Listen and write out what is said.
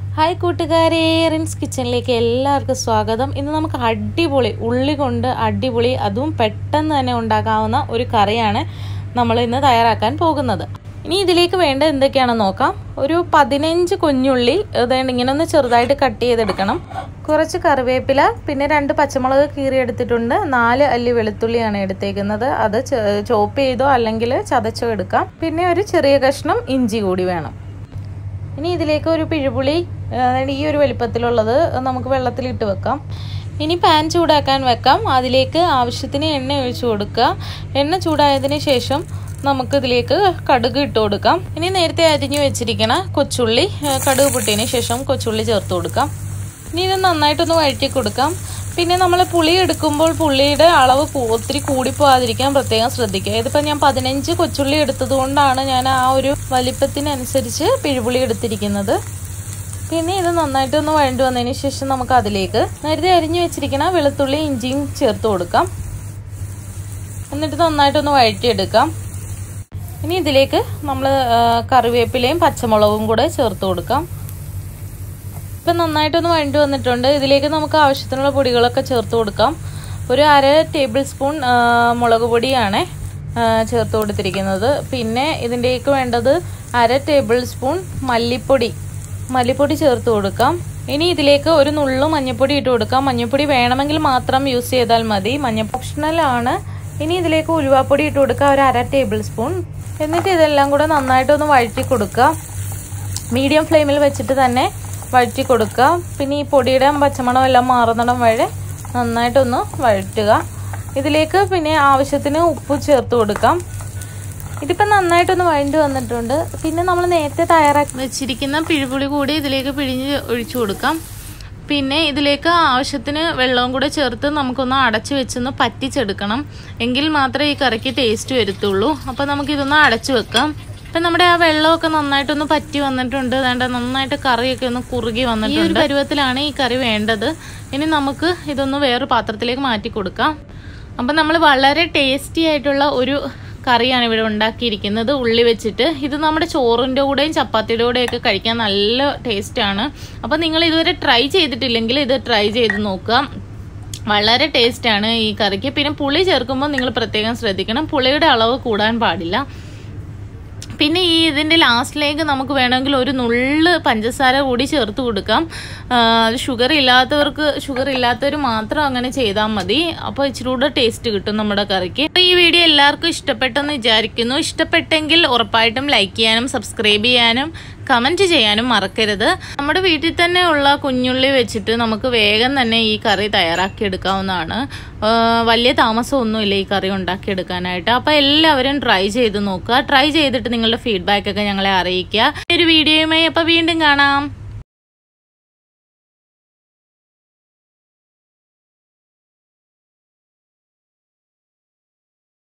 hi കൂട്ടുകാരെ rinse കിച്ചണിലേക്ക് എല്ലാവർക്കും സ്വാഗതം ഇന്ന് നമുക്ക് അടിപൊളി ഉള്ളി കൊണ്ട് അടിപൊളി അതും പെട്ടെന്ന് തന്നെ ഉണ്ടാക്കാവുന്ന ഒരു കറിയാണ് നമ്മൾ ഇന്ന് തയ്യാറാക്കാൻ പോകുന്നത് ഇനി ഇതിലേക്ക് വേണ്ട എന്തൊക്കെയാണെന്ന് നോക്കാം ഒരു പതിനഞ്ച് കുഞ്ഞുള്ളി അതായത് ഇങ്ങനെ ഒന്ന് ചെറുതായിട്ട് കട്ട് ചെയ്തെടുക്കണം കുറച്ച് കറിവേപ്പില പിന്നെ രണ്ട് പച്ചമുളക് കീറിയെടുത്തിട്ടുണ്ട് നാല് അല്ലി വെളുത്തുള്ളിയാണ് എടുത്തേക്കുന്നത് അത് ചോപ്പ് ചെയ്തോ അല്ലെങ്കിൽ ചതച്ചോ എടുക്കാം പിന്നെ ഒരു ചെറിയ കഷ്ണം ഇഞ്ചി കൂടി വേണം ഇനി ഇതിലേക്ക് ഒരു പിഴുപുളി അതായത് ഈ ഒരു വലിപ്പത്തിലുള്ളത് നമുക്ക് വെള്ളത്തിലിട്ട് വെക്കാം ഇനി പാൻ ചൂടാക്കാൻ വെക്കാം അതിലേക്ക് ആവശ്യത്തിന് എണ്ണ ഒഴിച്ചു കൊടുക്കുക എണ്ണ ചൂടായതിന് ശേഷം നമുക്ക് ഇതിലേക്ക് കടുക് ഇട്ട് കൊടുക്കാം ഇനി നേരത്തെ അരിഞ്ഞു വെച്ചിരിക്കണ കൊച്ചുള്ളി കടുക് പൊട്ടിയതിന് ശേഷം കൊച്ചുള്ളി ചേർത്ത് കൊടുക്കാം ഇനി ഇത് നന്നായിട്ടൊന്ന് വഴറ്റി കൊടുക്കാം പിന്നെ നമ്മൾ പുളി എടുക്കുമ്പോൾ പുളിയുടെ അളവ് ഒത്തിരി കൂടിപ്പോകാതിരിക്കാൻ പ്രത്യേകം ശ്രദ്ധിക്കുക ഇതിപ്പോൾ ഞാൻ പതിനഞ്ച് കൊച്ചുള്ളി എടുത്തത് കൊണ്ടാണ് ഞാൻ ആ ഒരു വലിപ്പത്തിനനുസരിച്ച് പിഴുപുളി എടുത്തിരിക്കുന്നത് പിന്നെ ഇത് നന്നായിട്ടൊന്ന് വഴണ്ടി വന്നതിന് ശേഷം നമുക്ക് അതിലേക്ക് നേരത്തെ അരിഞ്ഞു വെച്ചിരിക്കുന്ന വെളുത്തുള്ളി ഇഞ്ചിയും ചേർത്ത് കൊടുക്കാം എന്നിട്ട് നന്നായിട്ടൊന്ന് വഴറ്റിയെടുക്കാം ഇനി ഇതിലേക്ക് നമ്മൾ കറിവേപ്പിലയും പച്ചമുളകും കൂടെ ചേർത്ത് കൊടുക്കാം ഇപ്പം നന്നായിട്ടൊന്ന് വഴണ്ടി വന്നിട്ടുണ്ട് ഇതിലേക്ക് നമുക്ക് ആവശ്യത്തിനുള്ള പൊടികളൊക്കെ ചേർത്ത് കൊടുക്കാം ഒരു അര ടേബിൾ സ്പൂൺ മുളക് പൊടിയാണ് ചേർത്ത് കൊടുത്തിരിക്കുന്നത് പിന്നെ ഇതിൻ്റെക്ക് വേണ്ടത് അര ടേബിൾ സ്പൂൺ മല്ലിപ്പൊടി മല്ലിപ്പൊടി ചേർത്ത് കൊടുക്കാം ഇനി ഇതിലേക്ക് ഒരു നുള്ളു മഞ്ഞൾപ്പൊടി ഇട്ട് കൊടുക്കാം മഞ്ഞൾപ്പൊടി വേണമെങ്കിൽ മാത്രം യൂസ് ചെയ്താൽ മതി മഞ്ഞ ഓപ്ഷണലാണ് ഇനി ഇതിലേക്ക് ഉലുവാപ്പൊടി ഇട്ട് കൊടുക്കുക ഒരു അര ടേബിൾ സ്പൂൺ എന്നിട്ട് ഇതെല്ലാം കൂടെ നന്നായിട്ടൊന്ന് വഴറ്റി കൊടുക്കുക മീഡിയം ഫ്ലെയിമിൽ വെച്ചിട്ട് തന്നെ വഴറ്റി കൊടുക്കുക പിന്നെ ഈ പൊടിയുടെ പച്ചമണം എല്ലാം മാറുന്നിടം വരെ നന്നായിട്ടൊന്ന് വഴറ്റുക ഇതിലേക്ക് പിന്നെ ആവശ്യത്തിന് ഉപ്പ് ചേർത്ത് കൊടുക്കാം ഇതിപ്പോൾ നന്നായിട്ടൊന്ന് വഴണ്ടി വന്നിട്ടുണ്ട് പിന്നെ നമ്മൾ നേരത്തെ തയ്യാറാക്കി വെച്ചിരിക്കുന്ന പിഴുപുളി കൂടി ഇതിലേക്ക് പിഴിഞ്ഞ് ഒഴിച്ചു കൊടുക്കാം പിന്നെ ഇതിലേക്ക് ആവശ്യത്തിന് വെള്ളവും കൂടെ ചേർത്ത് നമുക്കൊന്ന് അടച്ചു വെച്ചൊന്ന് പറ്റിച്ചെടുക്കണം എങ്കിൽ മാത്രമേ ഈ കറിക്ക് ടേസ്റ്റ് വരത്തുള്ളൂ അപ്പോൾ നമുക്കിതൊന്ന് അടച്ചു വെക്കാം ഇപ്പം നമ്മുടെ ആ വെള്ളമൊക്കെ നന്നായിട്ടൊന്ന് പറ്റി വന്നിട്ടുണ്ട് വേണ്ട നന്നായിട്ട് കറിയൊക്കെ ഒന്ന് കുറുകി വന്നിട്ടുണ്ട് ഈ ഒരു പരുവത്തിലാണ് ഈ കറി വേണ്ടത് ഇനി നമുക്ക് ഇതൊന്ന് വേറെ പാത്രത്തിലേക്ക് മാറ്റി കൊടുക്കാം അപ്പം നമ്മൾ വളരെ ടേസ്റ്റി ആയിട്ടുള്ള ഒരു കറിയാണ് ഇവിടെ ഉണ്ടാക്കിയിരിക്കുന്നത് ഉള്ളി വെച്ചിട്ട് ഇത് നമ്മുടെ ചോറിൻ്റെ കൂടെയും ചപ്പാത്തിയുടെ കൂടെയൊക്കെ കഴിക്കാൻ നല്ല ടേസ്റ്റാണ് അപ്പോൾ നിങ്ങൾ ഇതുവരെ ട്രൈ ചെയ്തിട്ടില്ലെങ്കിൽ ഇത് ട്രൈ ചെയ്ത് നോക്കുക വളരെ ടേസ്റ്റാണ് ഈ കറിക്ക് പിന്നെ പുളി ചേർക്കുമ്പോൾ നിങ്ങൾ പ്രത്യേകം ശ്രദ്ധിക്കണം പുളിയുടെ അളവ് കൂടാൻ പാടില്ല പിന്നെ ഈ ഇതിൻ്റെ ലാസ്റ്റിലേക്ക് നമുക്ക് വേണമെങ്കിൽ ഒരു നുള്ള് പഞ്ചസാര കൂടി ചേർത്ത് കൊടുക്കാം ഷുഗർ ഇല്ലാത്തവർക്ക് ഷുഗർ ഇല്ലാത്തവർ മാത്രം അങ്ങനെ ചെയ്താൽ മതി അപ്പോൾ ഇച്ചിരി കൂടെ ടേസ്റ്റ് കിട്ടും നമ്മുടെ കറിക്ക് അപ്പോൾ ഈ വീഡിയോ എല്ലാവർക്കും ഇഷ്ടപ്പെട്ടെന്ന് വിചാരിക്കുന്നു ഇഷ്ടപ്പെട്ടെങ്കിൽ ഉറപ്പായിട്ടും ലൈക്ക് ചെയ്യാനും സബ്സ്ക്രൈബ് ചെയ്യാനും കമൻറ്റ് ചെയ്യാനും മറക്കരുത് നമ്മുടെ വീട്ടിൽ തന്നെ ഉള്ള കുഞ്ഞുള്ളി വെച്ചിട്ട് നമുക്ക് വേഗം തന്നെ ഈ കറി തയ്യാറാക്കി എടുക്കാവുന്നതാണ് വലിയ താമസമൊന്നുമില്ല ഈ കറി ഉണ്ടാക്കിയെടുക്കാനായിട്ട് അപ്പോൾ എല്ലാവരും ട്രൈ ചെയ്ത് നോക്കുക ട്രൈ ചെയ്തിട്ട് നിങ്ങളുടെ ഫീഡ്ബാക്ക് ഒക്കെ ഞങ്ങളെ അറിയിക്കുക ഒരു വീഡിയോയുമായി അപ്പോൾ വീണ്ടും കാണാം